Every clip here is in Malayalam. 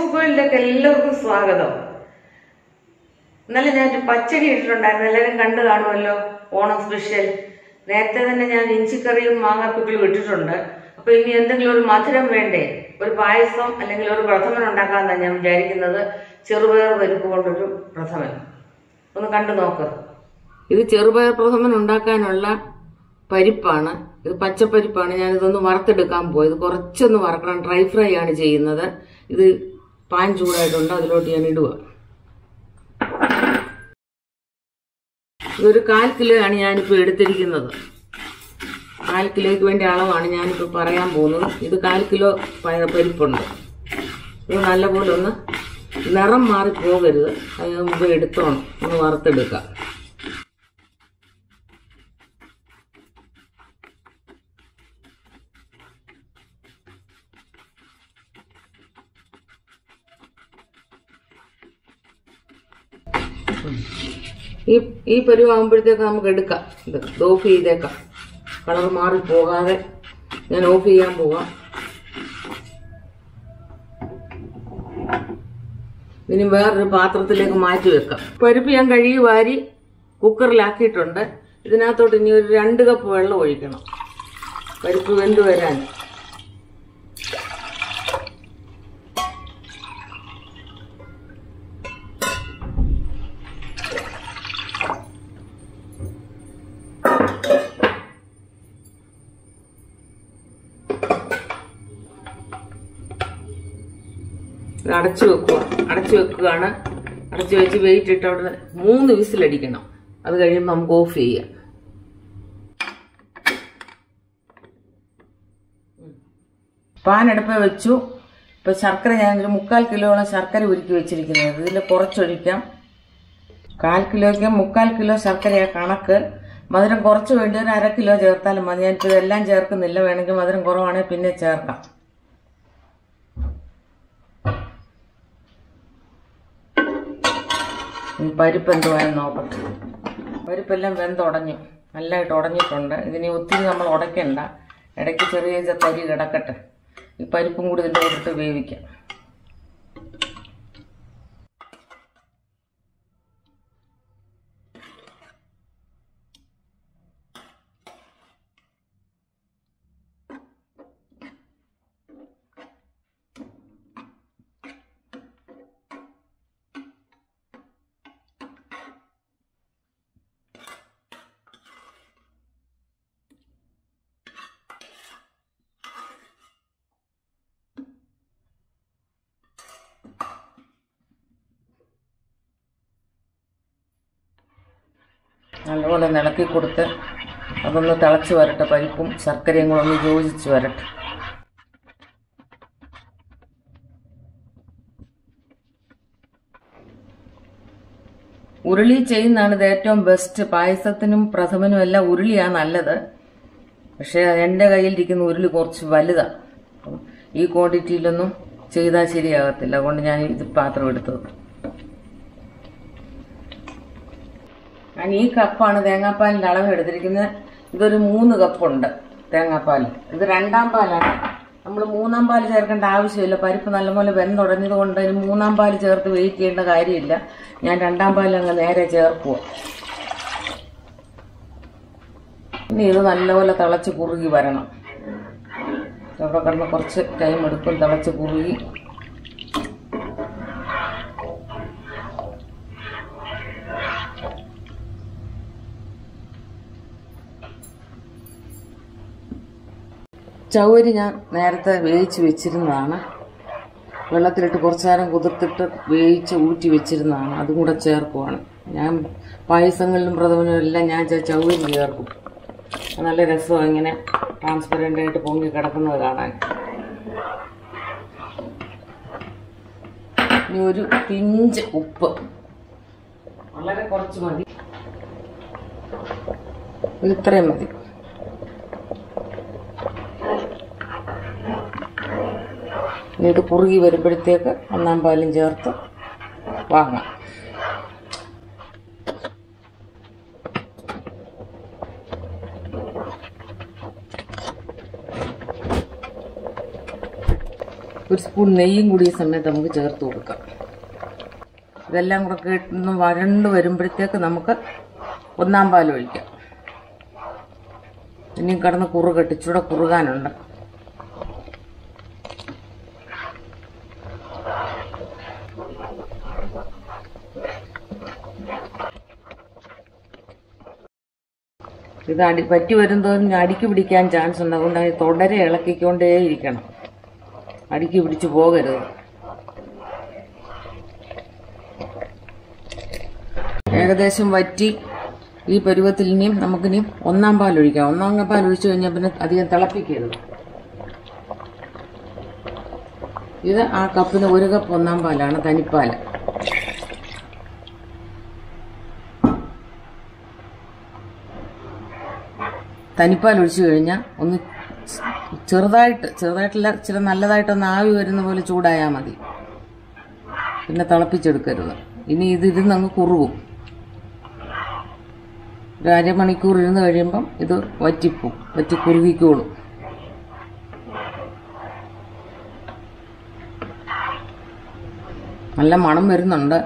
കുക്ക് വേൾഡിലേക്ക് എല്ലാവർക്കും സ്വാഗതം ഇന്നലെ ഞാൻ ഒരു പച്ചടി ഇട്ടിട്ടുണ്ടായിരുന്നു എല്ലാവരും കണ്ടു കാണുമല്ലോ ഓണം സ്പെഷ്യൽ നേരത്തെ തന്നെ ഞാൻ ഇഞ്ചിക്കറിയും മാങ്ങാപ്പിക്കിളും ഇട്ടിട്ടുണ്ട് അപ്പൊ ഇനി എന്തെങ്കിലും ഒരു മധുരം വേണ്ടേ ഒരു പായസം അല്ലെങ്കിൽ ഒരു പ്രഥമൻ ഉണ്ടാക്കാമെന്നാണ് ഞാൻ വിചാരിക്കുന്നത് ചെറുപയർ പരിപ്പ് കൊണ്ടൊരു പ്രഥമൻ ഒന്ന് കണ്ടു നോക്ക് ഇത് ചെറുപയർ പ്രഥമൻ ഉണ്ടാക്കാനുള്ള പരിപ്പാണ് ഇത് പച്ചപ്പരിപ്പാണ് ഞാനിതൊന്ന് വറുത്തെടുക്കാൻ പോയത് കുറച്ചൊന്ന് വറക്കണം ഡ്രൈ ഫ്രൈ ആണ് ചെയ്യുന്നത് ഇത് പാൻ ചൂടായിട്ടുണ്ട് അതിലോട്ട് ഞാൻ ഇടുക ഇതൊരു കാൽ കിലോ ആണ് ഞാനിപ്പോൾ എടുത്തിരിക്കുന്നത് കാൽ കിലോയ്ക്ക് വേണ്ടി അളവാണ് ഞാനിപ്പോൾ പറയാൻ പോകുന്നത് ഇത് കാൽ കിലോ പ- പരിപ്പുണ്ട് ഇത് നല്ലപോലെ ഒന്ന് നിറം മാറി പോകരുത് അതിന് മുമ്പ് എടുത്തോണം ഒന്ന് വറുത്തെടുക്കാം ഈ ഈ പരുവാകുമ്പോഴത്തേക്ക് നമുക്ക് എടുക്കാം ഇത് ഇത് ഓഫ് ചെയ്തേക്കാം കളർ മാറി പോകാതെ ഞാൻ ഓഫ് ചെയ്യാൻ പോവാം ഇനി വേറൊരു പാത്രത്തിലേക്ക് മാറ്റി വെക്കാം പരിപ്പ് ഞാൻ കഴുകി വാരി കുക്കറിലാക്കിയിട്ടുണ്ട് ഇതിനകത്തോട്ട് ഇനി ഒരു രണ്ട് കപ്പ് വെള്ളം ഒഴിക്കണം പരിപ്പ് വെന്ത് വരാൻ ഇത് അടച്ചു വെക്കുക അടച്ചു വെക്കുകയാണ് അടച്ചു വെച്ച് വെയിറ്റ് ഇട്ട് അവിടെ മൂന്ന് വിസിലടിക്കണം അത് കഴിയുമ്പോൾ നമുക്ക് ഓഫ് ചെയ്യാം പാൻ അടുപ്പ് വെച്ചു ഇപ്പൊ ശർക്കര ഞാനൊരു മുക്കാൽ കിലോളം ശർക്കര ഉരുക്കി വെച്ചിരിക്കുന്നത് ഇതിൽ കുറച്ചൊഴിക്കാം കാൽ കിലോയ്ക്ക് മുക്കാൽ കിലോ ശർക്കരയാണ് കണക്ക് മധുരം കുറച്ച് വേണ്ടി ഒരു അര കിലോ ചേർത്താലും മതി ഞാനിപ്പോൾ ഇതെല്ലാം ചേർക്കുന്നില്ല വേണമെങ്കിൽ മധുരം കുറവാണെങ്കിൽ പിന്നെ ചേർക്കാം ഇനി പരിപ്പ് എന്തുവായെന്ന് നോക്കട്ടെ പരിപ്പെല്ലാം വെന്തുടഞ്ഞു നല്ലതായിട്ട് ഉടഞ്ഞിട്ടുണ്ട് ഇതിനി ഒത്തിരി നമ്മൾ ഉടയ്ക്കണ്ട ഇടയ്ക്ക് ചെറിയ ചെറിയ തരി കിടക്കട്ടെ ഈ പരിപ്പും കൂടി ഇതിൻ്റെ കൂട്ടിട്ട് വേവിക്കാം നല്ലപോലെ ഒന്ന് ഇളക്കി കൊടുത്ത് അതൊന്ന് തിളച്ച് വരട്ടെ പരിപ്പും ശർക്കരയും കൂടെ ഒന്ന് യോജിച്ച് വരട്ടെ ഉരുളി ചെയ്യുന്നതാണ് ഇത് ഏറ്റവും ബെസ്റ്റ് പായസത്തിനും പ്രഥമനും എല്ലാം ഉരുളിയാണ് നല്ലത് പക്ഷെ എൻ്റെ കയ്യിലിരിക്കുന്ന ഉരുളി കുറച്ച് വലുതാണ് അപ്പം ഈ ക്വാണ്ടിറ്റിയിലൊന്നും ചെയ്താൽ ശരിയാകത്തില്ല അതുകൊണ്ട് ഞാൻ ഇത് പാത്രം എടുത്തത് ഞാൻ ഈ കപ്പാണ് തേങ്ങാപ്പാലിന്റെ അളവ് എടുത്തിരിക്കുന്നത് ഇതൊരു മൂന്ന് കപ്പുണ്ട് തേങ്ങാപ്പാൽ ഇത് രണ്ടാം പാലാണ് നമ്മൾ മൂന്നാം പാൽ ചേർക്കേണ്ട ആവശ്യമില്ല പരിപ്പ് നല്ലപോലെ വെന്തുടഞ്ഞത് കൊണ്ട് ഇനി മൂന്നാം പാൽ ചേർത്ത് വെയിറ്റ് ചെയ്യേണ്ട കാര്യമില്ല ഞാൻ രണ്ടാം പാൽ അങ്ങ് നേരെ ചേർക്കുക ഇനി ഇത് നല്ലപോലെ തിളച്ച് കുറുകി വരണം അവിടെ കിടന്ന് കുറച്ച് ടൈം എടുക്കും തിളച്ച് കുറുകി ചൗവരി ഞാൻ നേരത്തെ വേവിച്ച് വെച്ചിരുന്നതാണ് വെള്ളത്തിലിട്ട് കുറച്ചു നേരം കുതിർത്തിട്ട് വേവിച്ച് ഊറ്റി വെച്ചിരുന്നതാണ് അതും കൂടെ ചേർക്കുവാണ് ഞാൻ പായസങ്ങളിലും പ്രഥമനും എല്ലാം ഞാൻ ച- ചൗവരി ചേർക്കും നല്ല രസമാണ് ഇങ്ങനെ ട്രാൻസ്പെറൻ്റ് ആയിട്ട് പൊങ്ങി കിടക്കുന്നത് കാണാൻ ഇനി ഒരു പിഞ്ച് ഉപ്പ് വളരെ കുറച്ച് മതി ഇത് ഇത്രയും മതി ഇനി ഇത് കുറുകി വരുമ്പോഴത്തേക്ക് ഒന്നാം പാലും ചേർത്ത് വാങ്ങാം ഒരു സ്പൂൺ നെയ്യും കൂടി ഈ സമയത്ത് നമുക്ക് ചേർത്ത് കൊടുക്കാം ഇതെല്ലാം കൂടെ കേട്ടൊന്ന് വരണ്ട് വരുമ്പോഴത്തേക്ക് നമുക്ക് ഒന്നാം പാൽ ഒഴിക്കാം ഇനിയും കിടന്ന് കുറുകെട്ട് ഇച്ചിരി കുറുകാനുണ്ട് ഇത് അടി പറ്റി വരുന്നതോറും അടിക്ക് പിടിക്കാൻ ചാൻസ് ഉണ്ട് അതുകൊണ്ട് അത് തുടരെ ഇളക്കിക്കൊണ്ടേയിരിക്കണം അടിക്ക് പിടിച്ചു പോകരുത് ഏകദേശം വറ്റി ഈ പരുവത്തിൽ ഇനിയും നമുക്കിനി ഒന്നാം പാൽ ഒഴിക്കാം ഒന്നാം പാൽ ഒഴിച്ചു കഴിഞ്ഞാൽ പിന്നെ അധികം തിളപ്പിക്കരുത് ഇത് ആ കപ്പിന് ഒരു കപ്പ് ഒന്നാം പാലാണ് തനിപ്പാൽ തനിപ്പാൽ ഒഴിച്ചു കഴിഞ്ഞാൽ ഒന്ന് ചെറുതായിട്ട് ചെറുതായിട്ടില്ല ഇച്ചിരി നല്ലതായിട്ടൊന്ന് ആവി വരുന്ന പോലെ ചൂടായാൽ മതി പിന്നെ തിളപ്പിച്ചെടുക്കരുത് ഇനി ഇത് ഇരുന്നങ്ങ് കുറുകും ഒരു അരമണിക്കൂർ ഇരുന്ന് കഴിയുമ്പം ഇത് വറ്റിപ്പോവും വറ്റി കുറുകിക്കോളും നല്ല മണം വരുന്നുണ്ട്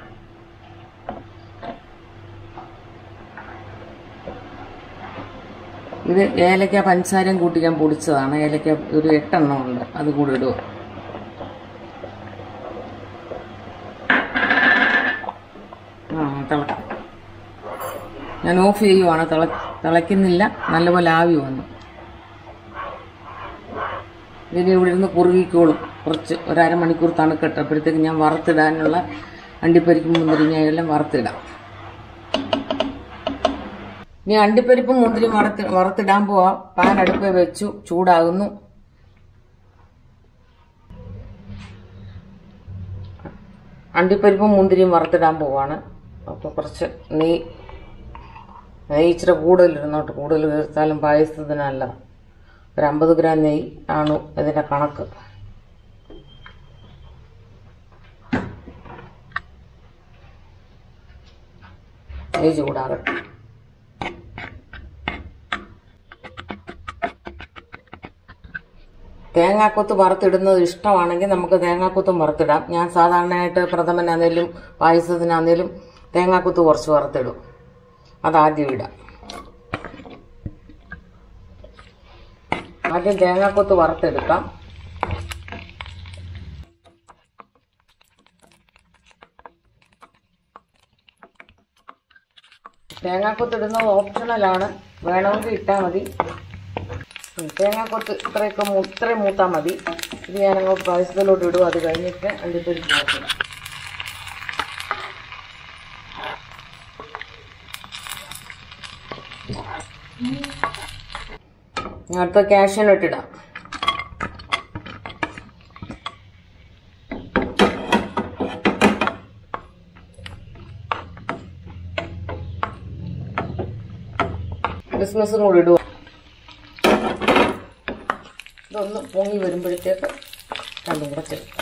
ഇത് ഏലക്ക പഞ്ചസാരയും കൂട്ടി ഞാൻ പൊടിച്ചതാണ് ഏലക്ക ഒരു എട്ടെണ്ണം ഉണ്ട് അത് കൂടി ഇടുക ആ തിളക്ക ഞാൻ ഓഫ് ചെയ്യുവാണ് തിള തിളയ്ക്കുന്നില്ല നല്ലപോലെ ആവി വന്നു ഇതിന് ഇവിടെ ഇരുന്ന് കുറുകിക്കോളും കുറച്ച് ഒരു അരമണിക്കൂർ തണുക്കട്ടെ അപ്പോഴത്തേക്ക് ഞാൻ വറുത്തിടാനുള്ള അണ്ടിപ്പരിക്കും മുന്തിരിങ്ങയെല്ലാം വറുത്തിടാം ഇനി അണ്ടിപ്പരിപ്പും മുന്തിരി വറുത്ത് വറുത്തിടാൻ പോവാം പാൻ അടുപ്പേ വെച്ചു ചൂടാകുന്നു അണ്ടിപ്പരിപ്പും മുന്തിരിയും വറുത്തിടാൻ പോവാണ് അപ്പോൾ കുറച്ച് നെയ് നെയ്യ് ഇച്ചിരി കൂടുതലിരുന്നോട്ട് കൂടുതൽ ചേർത്താലും പായസത്തിന് നല്ലതാണ് ഒരു അമ്പത് ഗ്രാം നെയ്യ് ആണ് ഇതിൻ്റെ കണക്ക് നെയ്യ് ചൂടാകട്ടെ തേങ്ങാക്കൊത്ത് വറുത്തിടുന്നത് ഇഷ്ടമാണെങ്കിൽ നമുക്ക് തേങ്ങാക്കൊത്തും വറുത്തിടാം ഞാൻ സാധാരണയായിട്ട് പ്രഥമനാന്നേലും പായസത്തിനാന്നേലും തേങ്ങാക്കൊത്ത് കുറച്ച് വറുത്തിടും അതാദ്യം ഇടാം ആദ്യം തേങ്ങാക്കൊത്ത് വറുത്തെടുക്കാം തേങ്ങാക്കൊത്ത് ഇടുന്നത് ഓപ്ഷണലാണ് വേണമെങ്കിൽ ഇട്ടാൽ മതി ഉം, തേങ്ങാക്കൊത്ത് ഇത്രയൊക്കെ മൂ- ഇത്രയും മൂത്താൽ മതി ഇത് ഞാൻ അങ്ങോട്ട് പായസത്തിലോട്ട് ഇടും അത് കഴിഞ്ഞിട്ട് അണ്ടിപ്പരിപ്പ് ചേർക്കണം ഞാൻ അടുത്ത കാഷ്യനട്ട് ഇടാം ക്രിസ്മസും കൂടി ഇടുക ഇതൊന്ന് പൊങ്ങി വരുമ്പോഴത്തേക്ക് രണ്ടും കൂടെ ചേർക്കാം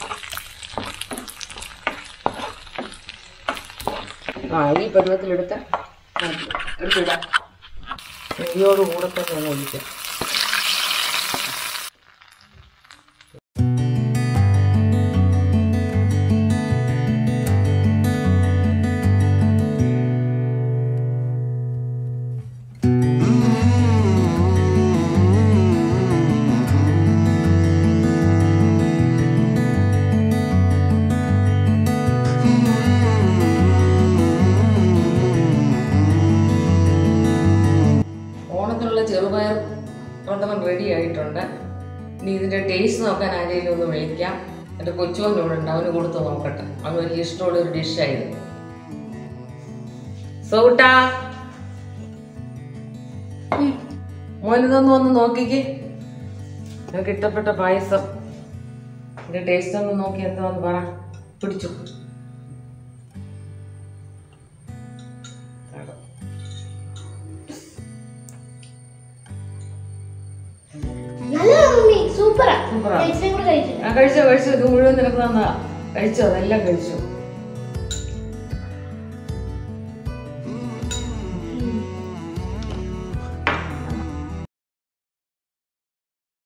ആ ഈ പരുവത്തിലെടുത്ത് മാറ്റി എടുത്തിടാം നെയ്യോട് കൂടെ തന്നെ ഒന്ന് ഒഴിക്കാം ഓണത്തിനുള്ള ചെറുപയർ പ്രഥമൻ റെഡി ആയിട്ടുണ്ട് ഇനി ഇതിന്റെ ടേസ്റ്റ് നോക്കാൻ ആരെങ്കിലും ഒന്ന് വിളിക്കാം എൻ്റെ കൊച്ചുവൻ്റെ കൂടെ ഉണ്ട് അവന് കൊടുത്ത് നോക്കട്ടെ അവന് വലിയ ഇഷ്ടമുള്ള ഒരു ഡിഷായിരുന്നു സൗട്ടാ മോനിതൊന്ന് വന്ന് നോക്കിക്ക് നിനക്ക് ഇഷ്ടപ്പെട്ട പായസം ഇതിന്റെ ടേസ്റ്റ് ഒന്ന് നോക്കി എന്താന്ന് പറ പിടിച്ചു നല്ലതാ മമ്മി സൂപ്പറാ സൂപ്പറാ. കഴിച്ചും കൂടെ കഴിച്ചു ഞാൻ കഴിച്ചോ കഴിച്ചോ ഇത് മുഴുവൻ നിനക്ക് തന്നതാ കഴിച്ചോ അതെല്ലാം കഴിച്ചു